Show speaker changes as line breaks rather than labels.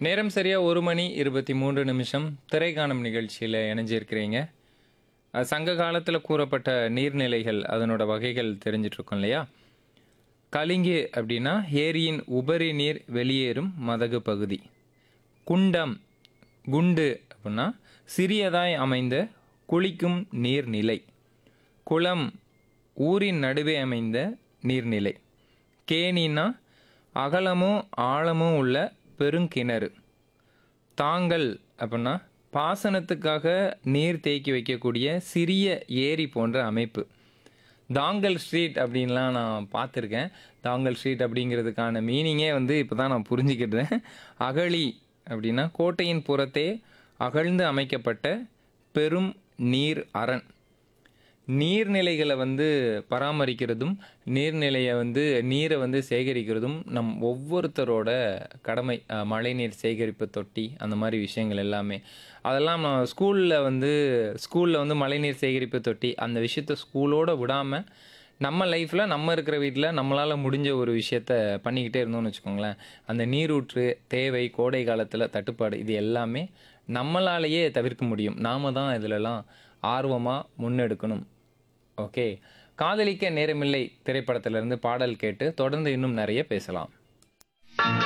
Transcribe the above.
நேரம் சரியா ஒரு மணி இருபத்தி மூன்று நிமிஷம் திரைக்காணும் நிகழ்ச்சியில் இணைஞ்சிருக்கிறீங்க அஹ் சங்க காலத்தில் கூறப்பட்ட நீர்நிலைகள் அதனோட வகைகள் தெரிஞ்சிட்டு இருக்கோம் இல்லையா கலிங்கு அப்படின்னா ஏரியின் உபரி நீர் வெளியேறும் மதகு பகுதி குண்டம் குண்டு அப்படின்னா சிறியதாய் அமைந்த குளிக்கும் நீர்நிலை குளம் ஊரின் நடுவே அமைந்த நீர்நிலை கேணின்னா அகலமும் ஆழமும் உள்ள பெருங்கிணறு தாங்கல் அப்படின்னா பாசனத்துக்காக நீர் தேக்கி வைக்கக்கூடிய சிறிய ஏரி போன்ற அமைப்பு தாங்கல் ஸ்ட்ரீட் அப்படின்லாம் நான் பார்த்துருக்கேன் தாங்கல் ஸ்ட்ரீட் அப்படிங்கிறதுக்கான மீனிங்கே வந்து இப்போ தான் நான் புரிஞ்சுக்கிட்டேன் அகழி அப்படின்னா கோட்டையின் புறத்தே அகழ்ந்து அமைக்கப்பட்ட பெரும் நீர் அரண் நீர்நிலைகளை வந்து பராமரிக்கிறதும் நீர்நிலையை வந்து நீரை வந்து சேகரிக்கிறதும் நம் ஒவ்வொருத்தரோட கடமை அஹ், மழைநீர் சேகரிப்பு தொட்டி அந்த மாதிரி விஷயங்கள் எல்லாமே அதெல்லாம் நான் ஸ்கூலில் வந்து ஸ்கூலில் வந்து மழைநீர் சேகரிப்பு தொட்டி அந்த விஷயத்த ஸ்கூலோடு விடாமல் நம்ம லைஃப்பில் நம்ம இருக்கிற வீட்டில் நம்மளால் முடிஞ்ச ஒரு விஷயத்த பண்ணிக்கிட்டே இருந்தோம்னு வச்சுக்கோங்களேன் அந்த நீரூற்று தேவை கோடை காலத்தில் தட்டுப்பாடு இது எல்லாமே நம்மளாலேயே தவிர்க்க முடியும் நாம தான் இதிலெல்லாம் ஆர்வமாக முன்னெடுக்கணும் ஓகே காதலிக்க நேரமில்லை திரைப்படத்திலிருந்து பாடல் கேட்டு தொடர்ந்து இன்னும் நிறைய பேசலாம்